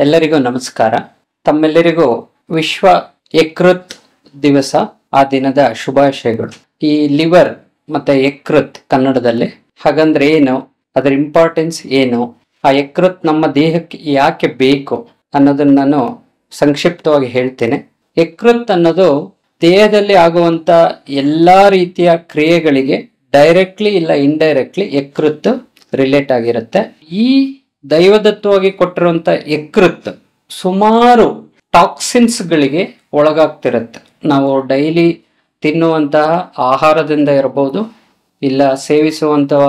ಎಲ್ಲರಿಗೂ ನಮಸ್ಕಾರ ತಮ್ಮೆಲ್ಲರಿಗೂ ವಿಶ್ವ ಯಕೃತ್ ದಿವಸ ಆ ದಿನದ ಶುಭಾಶಯಗಳು ಈ ಲಿವರ್ ಮತ್ತೆ ಯಕೃತ್ ಕನ್ನಡದಲ್ಲಿ ಹಾಗಂದ್ರೆ ಏನು ಅದರ ಇಂಪಾರ್ಟೆನ್ಸ್ ಏನು ಆ ಯಕೃತ್ ನಮ್ಮ ದೇಹಕ್ಕೆ ಯಾಕೆ ಬೇಕು ಅನ್ನೋದನ್ನ ನಾನು ಸಂಕ್ಷಿಪ್ತವಾಗಿ ಹೇಳ್ತೇನೆ ಯಕೃತ್ ಅನ್ನೋದು ದೇಹದಲ್ಲಿ ಆಗುವಂತ ಎಲ್ಲಾ ರೀತಿಯ ಕ್ರಿಯೆಗಳಿಗೆ ಡೈರೆಕ್ಟ್ಲಿ ಇಲ್ಲ ಇಂಡೈರೆಕ್ಟ್ಲಿ ಯಕೃತ್ ರಿಲೇಟ್ ಆಗಿರುತ್ತೆ ಈ ದೈವದತ್ತವಾಗಿ ಕೊಟ್ಟಿರುವಂತ ಯಕೃತ್ ಸುಮಾರು ಟಾಕ್ಸಿನ್ಸ್ ಗಳಿಗೆ ಒಳಗಾಗ್ತಿರುತ್ತೆ ನಾವು ಡೈಲಿ ತಿನ್ನುವಂತಹ ಆಹಾರದಿಂದ ಇರಬಹುದು ಇಲ್ಲ ಸೇವಿಸುವಂತಹ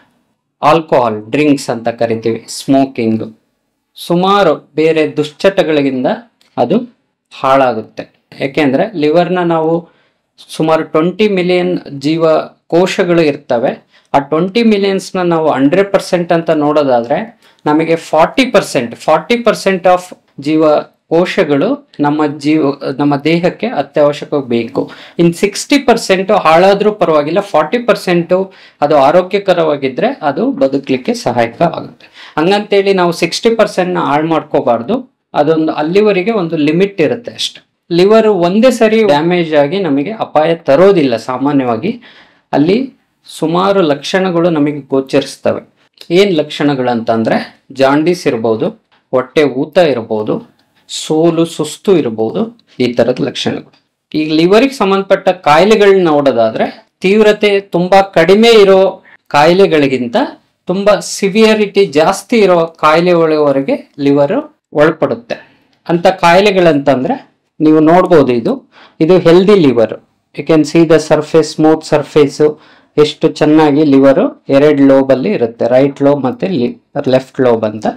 ಆಲ್ಕೋಹಾಲ್ ಡ್ರಿಂಕ್ಸ್ ಅಂತ ಕರಿತೀವಿ ಸ್ಮೋಕಿಂಗ್ ಸುಮಾರು ಬೇರೆ ದುಶ್ಚಟಗಳಿಂದ ಅದು ಹಾಳಾಗುತ್ತೆ ಯಾಕೆಂದ್ರೆ ಲಿವರ್ನ ನಾವು ಸುಮಾರು ಟ್ವೆಂಟಿ ಮಿಲಿಯನ್ ಜೀವ ಕೋಶಗಳು ಇರ್ತವೆ ಆ ಟ್ವೆಂಟಿ ಮಿಲಿಯನ್ಸ್ನ ನಾವು ಹಂಡ್ರೆಡ್ ಪರ್ಸೆಂಟ್ ಅಂತ ನೋಡೋದಾದ್ರೆ ನಮಗೆ forty percent forty percent of ಜೀವ ಕೋಶಗಳು ನಮ್ಮ ಜೀವ ನಮ್ಮ ದೇಹಕ್ಕೆ ಅತ್ಯವಶ್ಯಕವಾಗಿ ಬೇಕು ಇನ್ ಸಿಕ್ಸ್ಟಿ ಪರ್ಸೆಂಟ್ ಹಾಳಾದ್ರೂ ಪರವಾಗಿಲ್ಲ ಫಾರ್ಟಿ ಪರ್ಸೆಂಟು ಅದು ಆರೋಗ್ಯಕರವಾಗಿದ್ರೆ ಅದು ಬದುಕಲಿಕ್ಕೆ ಸಹಾಯಕ ಆಗುತ್ತೆ ಹಂಗಂತೇಳಿ ನಾವು ಸಿಕ್ಸ್ಟಿ ಪರ್ಸೆಂಟ್ನ ಹಾಳು ಮಾಡ್ಕೋಬಾರ್ದು ಅದೊಂದು ಅಲ್ಲಿವರೆಗೆ ಒಂದು ಲಿಮಿಟ್ ಇರುತ್ತೆ ಅಷ್ಟೆ ಲಿವರ್ ಒಂದೇ ಸರಿ ಡ್ಯಾಮೇಜ್ ಆಗಿ ನಮಗೆ ಅಪಾಯ ತರೋದಿಲ್ಲ ಸಾಮಾನ್ಯವಾಗಿ ಅಲ್ಲಿ ಸುಮಾರು ಲಕ್ಷಣಗಳು ನಮಗೆ ಗೋಚರಿಸ್ತವೆ ಏನ್ ಲಕ್ಷಣಗಳು ಅಂತಂದ್ರೆ ಜಾಂಡೀಸ್ ಇರ್ಬೋದು ಹೊಟ್ಟೆ ಊತ ಇರ್ಬೋದು ಸೋಲು ಸುಸ್ತು ಇರ್ಬೋದು ಈ ತರದ ಲಕ್ಷಣಗಳು ಈಗ ಲಿವರಿಗೆ ಸಂಬಂಧಪಟ್ಟ ಕಾಯಿಲೆಗಳನ್ನ ನೋಡೋದಾದ್ರೆ ತೀವ್ರತೆ ತುಂಬಾ ಕಡಿಮೆ ಇರೋ ಕಾಯಿಲೆಗಳಿಗಿಂತ ತುಂಬಾ ಸಿವಿಯರಿಟಿ ಜಾಸ್ತಿ ಇರೋ ಕಾಯಿಲೆಗಳವರೆಗೆ ಲಿವರ್ ಒಳಪಡುತ್ತೆ ಅಂತ ಕಾಯಿಲೆಗಳಂತಂದ್ರೆ ನೀವು ನೋಡ್ಬೋದು ಇದು ಇದು healthy liver you can see the surface smooth surface ಎಷ್ಟು ಚೆನ್ನಾಗಿ ಲಿವರ್ ಎರಡು ಲೋಬ್ ಅಲ್ಲಿ ಇರುತ್ತೆ ರೈಟ್ ಲೋಬ್ ಮತ್ತೆ ಲೆಫ್ಟ್ ಲೋಬ್ ಅಂತ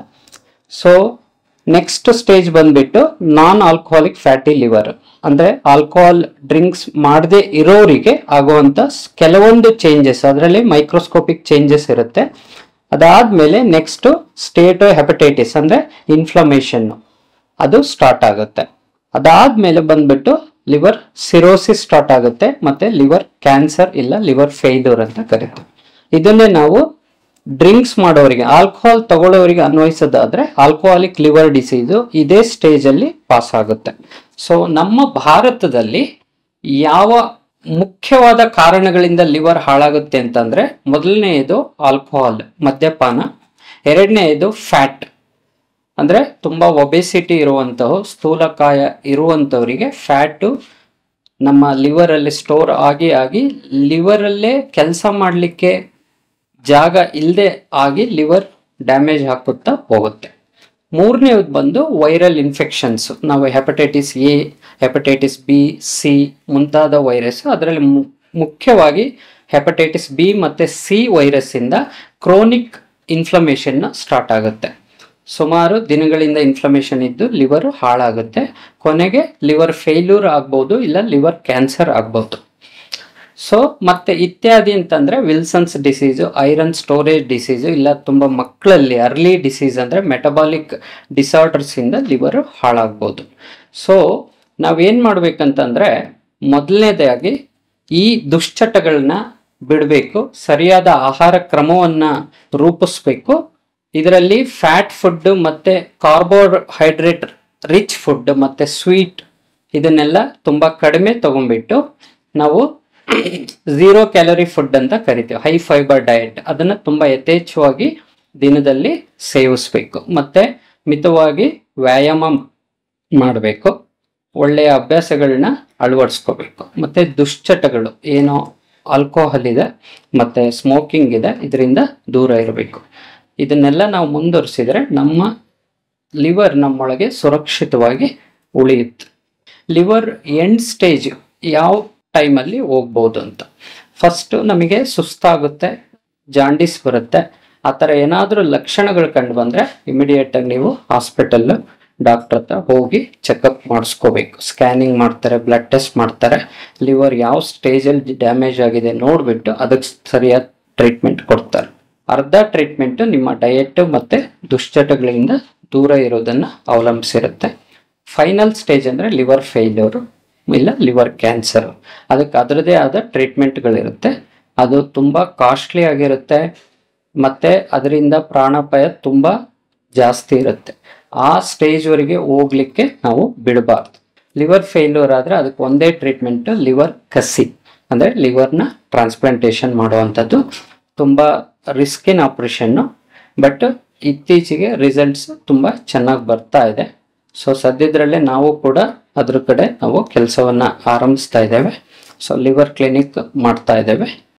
ಸೊ ನೆಕ್ಸ್ಟ್ ಸ್ಟೇಜ್ ಬಂದ್ಬಿಟ್ಟು ನಾನ್ ಆಲ್ಕೋಹಾಲಿಕ್ ಫ್ಯಾಟಿ ಲಿವರ್ ಅಂದ್ರೆ ಆಲ್ಕೋಹಾಲ್ ಡ್ರಿಂಕ್ಸ್ ಮಾಡದೆ ಇರೋರಿಗೆ ಆಗುವಂತ ಸ್- ಕೆಲವೊಂದು ಚೇಂಜಸ್ ಅದರಲ್ಲಿ ಮೈಕ್ರೋಸ್ಕೋಪಿಕ್ ಚೇಂಜಸ್ ಇರುತ್ತೆ ಅದಾದ್ಮೇಲೆ ನೆಕ್ಸ್ಟ್ ಸ್ಟೇಟೋ ಹೆಪಟೈಟಿಸ್ ಅಂದ್ರೆ ಇನ್ಫ್ಲಮೇಷನ್ ಅದು ಸ್ಟಾರ್ಟ್ ಆಗುತ್ತೆ ಅದಾದ್ಮೇಲೆ ಬಂದ್ಬಿಟ್ಟು ಲಿವರ್ ಸಿರೋಸಿಸ್ ಸ್ಟಾರ್ಟ್ ಆಗುತ್ತೆ ಮತ್ತೆ ಲಿವರ್ ಕ್ಯಾನ್ಸರ್ ಇಲ್ಲ ಲಿವರ್ ಫೇಲ್ಯೂರ್ ಅಂತ ಕರಿತೀವಿ ಇದನ್ನೇ ನಾವು ಡ್ರಿಂಕ್ಸ್ ಮಾಡೋರಿಗೆ ಆಲ್ಕೋಹಾಲ್ ತಗೊಳ್ಳೋರಿಗೆ ಅನ್ವಯಿಸೋದಾದ್ರೆ ಆಲ್ಕೋಹಾಲಿಕ್ ಲಿವರ್ ಡಿಸೀಸು ಇದೇ ಸ್ಟೇಜ್ ಅಲ್ಲಿ ಪಾಸ್ ಆಗುತ್ತೆ ಸೊ ನಮ್ಮ ಭಾರತದಲ್ಲಿ ಯಾವ ಮುಖ್ಯವಾದ ಕಾರಣಗಳಿಂದ ಲಿವರ್ ಹಾಳಾಗುತ್ತೆ ಅಂತಂದ್ರೆ ಮೊದಲನೆಯದು ಆಲ್ಕೋಹಾಲ್ ಮದ್ಯಪಾನ ಎರಡನೆಯದು ಫ್ಯಾಟ್ ಅಂದ್ರೆ ತುಂಬಾ ಒಬೆಸಿಟಿ ಇರುವಂತಹ ಸ್ಥೂಲಕಾಯ ಇರುವಂತವರಿಗೆ ಫ್ಯಾಟು ನಮ್ಮ ಲಿವರ್ ಅಲ್ಲಿ ಸ್ಟೋರ್ ಆಗಿ ಆಗಿ ಲಿವರ್ ಅಲ್ಲೇ ಕೆಲಸ ಮಾಡಲಿಕ್ಕೆ ಜಾಗ ಇಲ್ಲದೆ ಆಗಿ ಲಿವರ್ ಡ್ಯಾಮೇಜ್ ಹಾಕುತ್ತಾ ಹೋಗುತ್ತೆ ಮೂರನೇದು ಬಂದು ವೈರಲ್ ಇನ್ಫೆಕ್ಷನ್ಸ್ ನಾವು hepatitis A hepatitis B C ಮುಂತಾದ ವೈರಸ್ ಅದರಲ್ಲಿ ಮು- ಮುಖ್ಯವಾಗಿ ಹೆಪಟೈಟಿಸ್ ಬಿ ಮತ್ತೆ ಸಿ ವೈರಸ್ ಇಂದ ಕ್ರೋನಿಕ್ ಇನ್ಫ್ಲಮೇಷನ್ ಸ್ಟಾರ್ಟ್ ಆಗುತ್ತೆ ಸುಮಾರು ದಿನಗಳಿಂದ ಇನ್ಫ್ಲಮೇಷನ್ ಇದ್ದು ಲಿವರ್ ಹಾಳಾಗುತ್ತೆ ಕೊನೆಗೆ ಲಿವರ್ ಫೇಲ್ಯೂರ್ ಆಗ್ಬೋದು ಇಲ್ಲ ಲಿವರ್ ಕ್ಯಾನ್ಸರ್ ಆಗ್ಬೋದು ಸೊ ಮತ್ತೆ ಇತ್ಯಾದಿ ಅಂತಂದ್ರೆ Wilson's disease iron storage disease ಇಲ್ಲ ತುಂಬಾ ಮಕ್ಕಳಲ್ಲಿ ಅರ್ಲಿ ಡಿಸೀಸ್ ಅಂದ್ರೆ ಮೆಟಬಾಲಿಕ್ ಡಿಸಾರ್ಡರ್ಸ್ ಇಂದ ಲಿವರ್ ಹಾಳಾಗ್ಬೋದು ಸೊ ನಾವೇನ್ ಮಾಡ್ಬೇಕಂತಂದ್ರೆ ಮೊದಲನೇದಾಗಿ ಈ ದುಶ್ಚಟಗಳನ್ನ ಬಿಡಬೇಕು ಸರಿಯಾದ ಆಹಾರ ಕ್ರಮವನ್ನ ರೂಪಿಸ್ಬೇಕು ಇದರಲ್ಲಿ ಫ್ಯಾಟ್ ಫುಡ್ ಮತ್ತೆ ಕಾರ್ಬೋಹೈಡ್ರೇಟ್ ರಿಚ್ ಫುಡ್ ಮತ್ತೆ ಸ್ವೀಟ್ ಇದನ್ನೆಲ್ಲ ತುಂಬಾ ಕಡಿಮೆ ತಗೊಂಡ್ಬಿಟ್ಟು ನಾವು ಝೀರೋ ಕ್ಯಾಲರಿ ಫುಡ್ ಅಂತ ಕರಿತೀವಿ ಹೈ ಫೈಬರ್ ಡಯಟ್ ಅದನ್ನ ತುಂಬಾ ಯಥೇಚ್ಛವಾಗಿ ದಿನದಲ್ಲಿ ಸೇವಿಸ್ಬೇಕು ಮತ್ತೆ ಮಿತವಾಗಿ ವ್ಯಾಯಾಮ ಮಾಡಬೇಕು ಒಳ್ಳೆಯ ಅಭ್ಯಾಸಗಳನ್ನ ಅಳವಡಿಸ್ಕೋಬೇಕು ಮತ್ತೆ ದುಶ್ಚಟಗಳು ಏನೋ ಆಲ್ಕೋಹಾಲ್ ಇದೆ ಮತ್ತೆ ಸ್ಮೋಕಿಂಗ್ ಇದೆ ಇದರಿಂದ ದೂರ ಇರಬೇಕು ಇದನ್ನೆಲ್ಲ ನಾವು ಮುಂದುವರಿಸಿದ್ರೆ ನಮ್ಮ ಲಿವರ್ ನಮ್ಮೊಳಗೆ ಸುರಕ್ಷಿತವಾಗಿ ಉಳಿಯುತ್ತೆ ಲಿವರ್ ಎಂಡ್ ಸ್ಟೇಜ್ ಯಾವ ಟೈಮಲ್ಲಿ ಹೋಗ್ಬೋದು ಅಂತ ಫಸ್ಟ್ ನಮಗೆ ಸುಸ್ತಾಗುತ್ತೆ ಜಾಂಡೀಸ್ ಬರುತ್ತೆ ಆ ಥರ ಏನಾದರೂ ಲಕ್ಷಣಗಳು ಕಂಡು ಬಂದರೆ ಇಮಿಡಿಯೇಟ್ ಆಗಿ ನೀವು ಹಾಸ್ಪಿಟಲ್ ಡಾಕ್ಟರ್ ಹತ್ರ ಹೋಗಿ ಚೆಕಪ್ ಮಾಡಿಸ್ಕೋಬೇಕು ಸ್ಕ್ಯಾನಿಂಗ್ ಮಾಡ್ತಾರೆ ಬ್ಲಡ್ ಟೆಸ್ಟ್ ಮಾಡ್ತಾರೆ ಲಿವರ್ ಯಾವ ಸ್ಟೇಜಲ್ಲಿ ಡ್ಯಾಮೇಜ್ ಆಗಿದೆ ನೋಡಿಬಿಟ್ಟು ಅದಕ್ಕೆ ಸರಿಯಾದ ಟ್ರೀಟ್ಮೆಂಟ್ ಕೊಡ್ತಾರೆ ಅರ್ಧ ಟ್ರೀಟ್ಮೆಂಟ್ ನಿಮ್ಮ ಡಯಟ್ ಮತ್ತೆ ದುಶ್ಚಟಗಳಿಂದ ದೂರ ಇರೋದನ್ನ ಅವಲಂಬಿಸಿರುತ್ತೆ ಫೈನಲ್ ಸ್ಟೇಜ್ ಅಂದ್ರೆ ಲಿವರ್ ಫೇಲ್ಯೂರ್ ಇಲ್ಲ ಲಿವರ್ ಕ್ಯಾನ್ಸರ್ ಅದಕ್ಕೆ ಅದರದೇ ಆದ ಟ್ರೀಟ್ಮೆಂಟ್ಗಳಿರುತ್ತೆ ಅದು ತುಂಬಾ ಕಾಸ್ಟ್ಲಿ ಆಗಿರುತ್ತೆ ಮತ್ತೆ ಅದರಿಂದ ಪ್ರಾಣಾಪಾಯ ತುಂಬಾ ಜಾಸ್ತಿ ಇರುತ್ತೆ ಆ ಸ್ಟೇಜ್ವರೆಗೆ ಹೋಗ್ಲಿಕ್ಕೆ ನಾವು ಬಿಡಬಾರ್ದು ಲಿವರ್ ಫೇಲ್ಯೂರ್ ಆದರೆ ಅದಕ್ಕೆ ಒಂದೇ ಟ್ರೀಟ್ಮೆಂಟ್ ಲಿವರ್ ಕಸಿ ಅಂದರೆ ಲಿವರ್ನ ಟ್ರಾನ್ಸ್ಪ್ಲಾಂಟೇಷನ್ ಮಾಡುವಂಥದ್ದು ತುಂಬ ರಿಸ್ಕಿನ ಆಪ್ರೇಷನ್ನು ಬಟ್ ಇತ್ತೀಚೆಗೆ ರಿಸಲ್ಟ್ಸ್ ತುಂಬ ಚೆನ್ನಾಗಿ ಬರ್ತಾ ಇದೆ ಸೊ ಸದ್ಯದರಲ್ಲೇ ನಾವು ಕೂಡ ಅದ್ರ ಕಡೆ ನಾವು ಕೆಲಸವನ್ನು ಆರಂಭಿಸ್ತಾ ಇದ್ದೇವೆ ಸೊ ಲಿವರ್ ಕ್ಲಿನಿಕ್ ಮಾಡ್ತಾ ಇದ್ದೇವೆ